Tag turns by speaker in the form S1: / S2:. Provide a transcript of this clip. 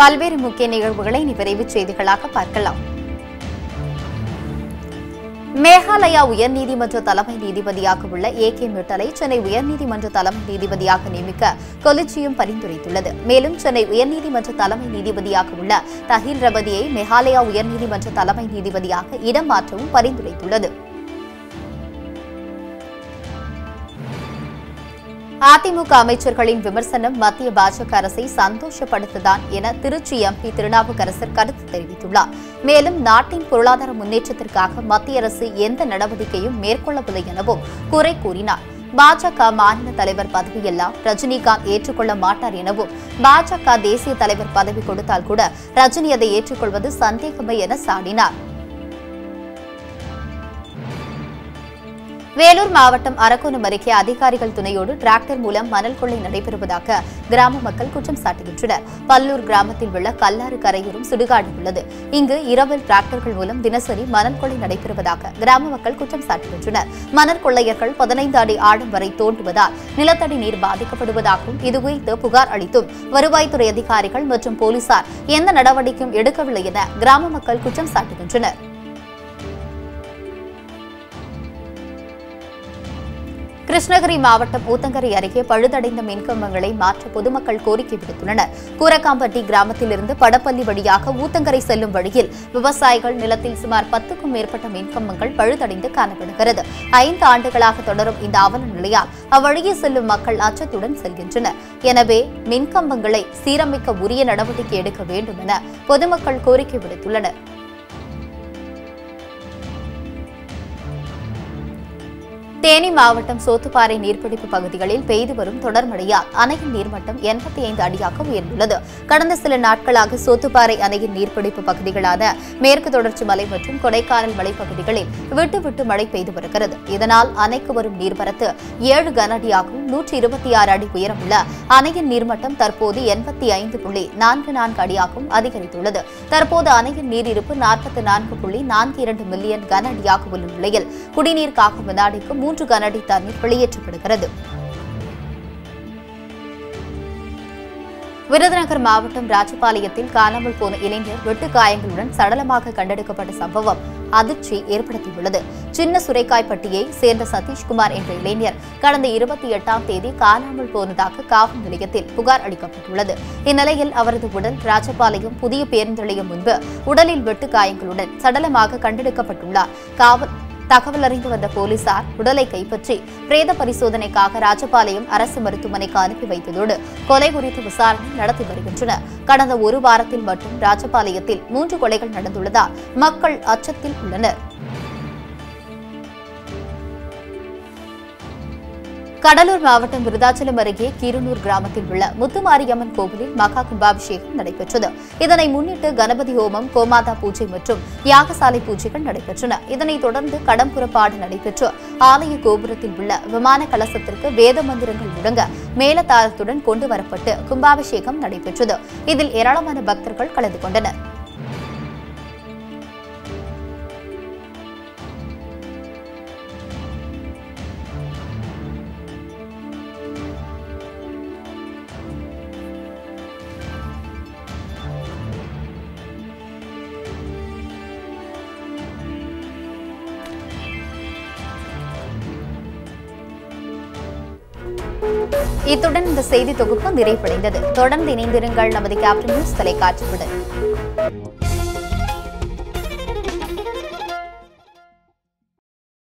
S1: பல்வேறு முக்கிய நிகழ்வுகளை இனி விரைவுச் செய்திகளாக பார்க்கலாம் மேகாலயா உயர்நீதிமன்ற தலைமை நீதிபதியாக உள்ள ஏ கே மிட்டலை சென்னை உயர்நீதிமன்ற தலைமை நீதிபதியாக நியமிக்க கொலிஜியம் பரிந்துரைத்துள்ளது மேலும் சென்னை உயர்நீதிமன்ற தலைமை நீதிபதியாக உள்ள தஹில் ரபதியை மேகாலயா உயர்நீதிமன்ற தலைமை நீதிபதியாக இடம் மாற்றவும் பரிந்துரைத்துள்ளது அதிமுக அமைச்சர்களின் விமர்சனம் மத்திய பாஜக அரசை சந்தோஷப்படுத்ததான் என திருச்சி எம்பி திருநாவுக்கரசர் கருத்து தெரிவித்துள்ளார் மேலும் நாட்டின் பொருளாதார முன்னேற்றத்திற்காக மத்திய அரசு எந்த நடவடிக்கையும் மேற்கொள்ளவில்லை எனவும் குறை கூறினார் பாஜக மாநில தலைவர் பதவியெல்லாம் ரஜினிகாந்த் ஏற்றுக்கொள்ள மாட்டார் எனவும் பாஜக தேசிய தலைவர் பதவி கொடுத்தால் கூட ரஜினி அதை ஏற்றுக்கொள்வது சந்தேகமே என சாடினார் வேலூர் மாவட்டம் அரக்கோணம் அருகே அதிகாரிகள் துணையோடு டிராக்டர் மூலம் மணல் கொள்ளை நடைபெறுவதாக கிராம மக்கள் குற்றம் சாட்டுகின்றனர் பல்லூர் கிராமத்தில் உள்ள கல்லாறு கரையோரம் சுடுகாடு உள்ளது இங்கு இரவில் டிராக்டர்கள் மூலம் தினசரி மணல் கொள்ளை நடைபெறுவதாக கிராம மக்கள் குற்றம் சாட்டுகின்றனர் மணல் கொள்ளையர்கள் பதினைந்து அடி ஆழம் வரை தோண்டுவதால் நிலத்தடி நீர் பாதிக்கப்படுவதாகவும் இதுகுறித்து புகார் அளித்தும் வருவாய்த்துறை அதிகாரிகள் மற்றும் போலீசார் எந்த நடவடிக்கையும் எடுக்கவில்லை என கிராம மக்கள் குற்றம் சாட்டுகின்றனர் கிருஷ்ணகிரி மாவட்டம் ஊத்தங்கரை அருகே பழுதடைந்த மின்கம்பங்களை மாற்ற பொதுமக்கள் கோரிக்கை விடுத்துள்ளனர் கூரக்காம்பட்டி கிராமத்திலிருந்து படப்பள்ளி வழியாக ஊத்தங்கரை செல்லும் வழியில் விவசாயிகள் நிலத்தில் சுமார் பத்துக்கும் மேற்பட்ட மின்கம்பங்கள் பழுதடைந்து காணப்படுகிறது ஐந்து ஆண்டுகளாக தொடரும் இந்த அவல நிலையால் அவ்வழியே செல்லும் மக்கள் அச்சத்துடன் செல்கின்றனர் எனவே மின்கம்பங்களை சீரமைக்க உரிய நடவடிக்கை எடுக்க வேண்டும் என பொதுமக்கள் கோரிக்கை விடுத்துள்ளனர் தேனி மாவட்டம் சோத்துப்பாறை நீர்பிடிப்பு பகுதிகளில் பெய்து வரும் தொடர் மழையால் அணையின் நீர்மட்டம் எண்பத்தி ஐந்து அடியாக உயர்ந்துள்ளது கடந்த சில நாட்களாக சோத்துப்பாறை அணையின் நீர்பிடிப்பு பகுதிகளான மேற்கு தொடர்ச்சி மலை மற்றும் கொடைக்கானல் மலைப்பகுதிகளில் விட்டு விட்டு மழை பெய்து வருகிறது இதனால் அணைக்கு வரும் நீர்வரத்து ஏழு கன அடியாகவும் நூற்றி இருபத்தி ஆறு அடி உயரமுள்ள அணையின் நீர்மட்டம் தற்போது எண்பத்தி ஐந்து புள்ளி நான்கு நான்கு அடியாகவும் அதிகரித்துள்ளது தற்போது அணையின் நீரிருப்பு நாற்பத்தி நான்கு புள்ளி நான்கு இரண்டு மில்லியன் கன அடியாக உள்ள நிலையில் குடிநீருக்காக வினாடிக்கு மூன்று கன அடி தண்ணீர் வெளியேற்றப்படுகிறது விருதுநகர் மாவட்டம் ராஜபாளையத்தில் காணாமல் போன இளைஞர் வெட்டு காயங்களுடன் சடலமாக கண்டெடுக்கப்பட்ட சம்பவம் அதிர்ச்சி ஏற்படுத்தியுள்ளது சின்ன சுரைக்காய்பட்டியை சேர்ந்த சதீஷ்குமார் என்ற இளைஞர் கடந்த இருபத்தி எட்டாம் தேதி காணாமல் போனதாக காவல் நிலையத்தில் புகார் அளிக்கப்பட்டுள்ளது இந்நிலையில் அவரது உடல் ராஜபாளையம் புதிய பேருந்து நிலையம் முன்பு உடலில் வெட்டு காயங்களுடன் சடலமாக கண்டெடுக்கப்பட்டுள்ளார் காவல் தகவல் அறிந்து வந்த போலீசார் உடலை கைப்பற்றி பிரேத பரிசோதனைக்காக ராஜபாளையம் அரசு மருத்துவமனைக்கு அனுப்பி வைத்ததோடு கொலை குறித்து விசாரணை நடத்தி வருகின்றனர் கடந்த ஒரு வாரத்தில் மட்டும் ராஜபாளையத்தில் மூன்று கொலைகள் நடந்துள்ளதால் மக்கள் அச்சத்தில் உள்ளனர் கடலூர் மாவட்டம் விருதாச்சலம் அருகே கீரனூர் கிராமத்தில் உள்ள முத்துமாரியம்மன் கோவிலில் மகா கும்பாபிஷேகம் நடைபெற்றது இதனை முன்னிட்டு கணபதி ஹோமம் கோமாதா பூஜை மற்றும் யாகசாலை பூஜைகள் நடைபெற்றன இதனைத் தொடர்ந்து கடம்புறப்பாடு நடைபெற்று ஆலய கோபுரத்தில் உள்ள விமான கலசத்திற்கு வேத மந்திரங்கள் முழங்க மேலதாளத்துடன் கொண்டு வரப்பட்டு கும்பாபிஷேகம் நடைபெற்றது இதில் ஏராளமான பக்தர்கள் கலந்து கொண்டனர் இத்துடன் இந்த செய்தி தொகுப்பு நிறைவடைந்தது தொடர்ந்து இணைந்திருங்கள் நமது கேப்டன் நியூஸ் தொலைக்காட்சியுடன்